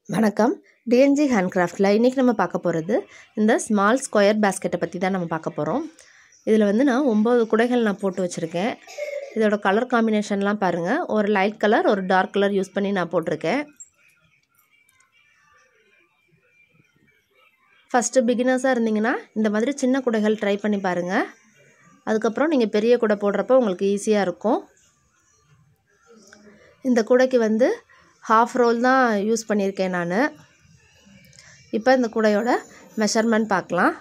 வணக்கம் டிஎன்ஜி ஹேண்ட்கிராஃப்டில் இன்றைக்கி நம்ம பார்க்க போகிறது இந்த ஸ்மால் ஸ்கொயர் பேஸ்கெட்டை பற்றி தான் நம்ம பார்க்க போகிறோம் இதில் வந்து நான் ஒம்பது குடைகள் நான் போட்டு வச்சுருக்கேன் இதோட கலர் காம்பினேஷன்லாம் பாருங்கள் ஒரு லைட் கலர் ஒரு டார்க் கலர் யூஸ் பண்ணி நான் போட்டிருக்கேன் ஃபஸ்ட்டு பிகினர்ஸாக இருந்தீங்கன்னா இந்த மாதிரி சின்ன குடைகள் ட்ரை பண்ணி பாருங்கள் அதுக்கப்புறம் நீங்கள் பெரிய குடை போடுறப்போ உங்களுக்கு ஈஸியாக இருக்கும் இந்த கூடைக்கு வந்து ஹாஃப் ரோல் தான் யூஸ் பண்ணியிருக்கேன் நான் இப்போ இந்த கூடையோட மெஷர்மெண்ட் பார்க்கலாம்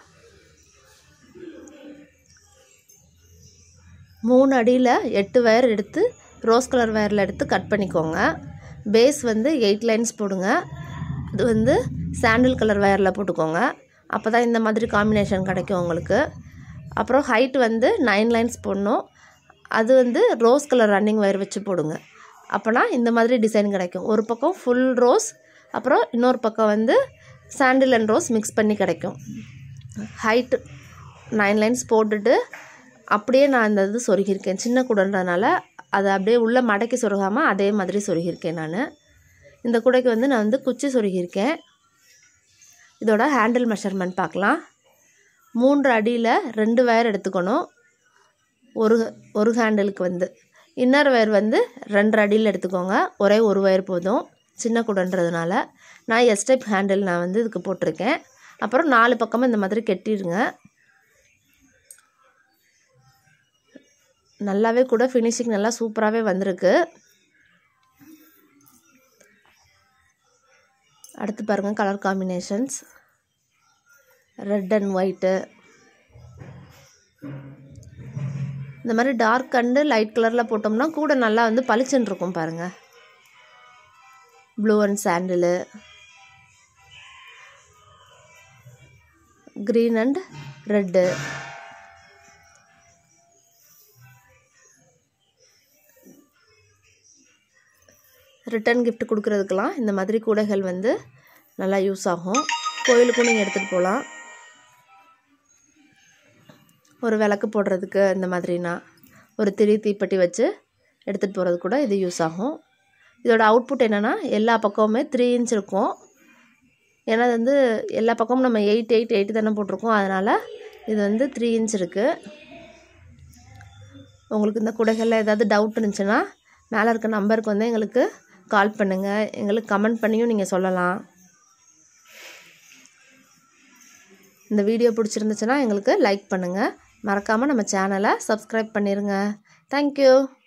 மூணு அடியில் எட்டு வயர் எடுத்து ரோஸ் கலர் வயரில் எடுத்து கட் பண்ணிக்கோங்க பேஸ் வந்து எயிட் லைன்ஸ் போடுங்க இது வந்து சாண்டில் கலர் வயரில் போட்டுக்கோங்க அப்போ தான் இந்த மாதிரி காம்பினேஷன் கிடைக்கும் உங்களுக்கு அப்புறம் ஹைட் வந்து நைன் லைன்ஸ் போடணும் அது வந்து ரோஸ் கலர் ரன்னிங் வயர் வச்சு போடுங்க அப்போனா இந்த மாதிரி டிசைன் கிடைக்கும் ஒரு பக்கம் ஃபுல் ரோஸ் அப்புறம் இன்னொரு பக்கம் வந்து சாண்டில் அண்ட் ரோஸ் மிக்ஸ் பண்ணி கிடைக்கும் ஹைட் நைன் லைன்ஸ் போட்டுட்டு அப்படியே நான் இந்த இது சொருகியிருக்கேன் சின்ன குடன்றதுனால அதை அப்படியே உள்ளே மடக்கி சொருகாமல் அதே மாதிரி சொருகியிருக்கேன் நான் இந்த குடைக்கு வந்து நான் வந்து குச்சி சொருகியிருக்கேன் இதோட ஹேண்டில் மெஷர்மெண்ட் பார்க்கலாம் மூன்று அடியில் ரெண்டு வயர் எடுத்துக்கணும் ஒரு ஒரு ஹேண்டிலுக்கு வந்து இன்னர் வயர் வந்து ரெண்டரை அடியில் எடுத்துக்கோங்க ஒரே ஒரு வயர் போதும் சின்ன குடன்றதுனால நான் எஸ் டைப் ஹேண்டில் நான் வந்து இதுக்கு போட்டிருக்கேன் அப்புறம் நாலு பக்கமும் இந்த மாதிரி கெட்டிடுங்க நல்லாவே கூட ஃபினிஷிங் நல்லா சூப்பராகவே வந்திருக்கு அடுத்து பாருங்கள் colour combinations red and white இந்த மாதிரி டார்க் அண்டு லைட் கலரில் போட்டோம்னா கூட நல்லா வந்து பளிச்சுன்னு இருக்கும் பாருங்கள் blue and sandal green and red return gift கொடுக்குறதுக்கெலாம் இந்த மாதிரி கூடைகள் வந்து நல்லா யூஸ் ஆகும் கோயிலுக்கும் நீங்கள் எடுத்துகிட்டு போகலாம் ஒரு விளக்கு போடுறதுக்கு இந்த மாதிரினா ஒரு திரி தீப்பெட்டி வச்சு எடுத்துகிட்டு போகிறது கூட இது யூஸ் ஆகும் இதோட அவுட்புட் என்னென்னா எல்லா பக்கமுமே த்ரீ இன்ச் இருக்கும் ஏன்னா அது வந்து எல்லா பக்கமும் நம்ம எயிட் எயிட் எயிட் தானே போட்டிருக்கோம் அதனால் இது வந்து த்ரீ இன்ச் இருக்குது உங்களுக்கு இந்த குடைகளில் ஏதாவது டவுட் இருந்துச்சுன்னா மேலே இருக்க நம்பருக்கு வந்து எங்களுக்கு கால் பண்ணுங்கள் எங்களுக்கு கமெண்ட் பண்ணியும் நீங்கள் சொல்லலாம் இந்த வீடியோ பிடிச்சிருந்துச்சுன்னா எங்களுக்கு லைக் பண்ணுங்கள் மறக்காமல் நம்ம சேனலை சப்ஸ்கிரைப் பண்ணிடுங்க தேங்க்யூ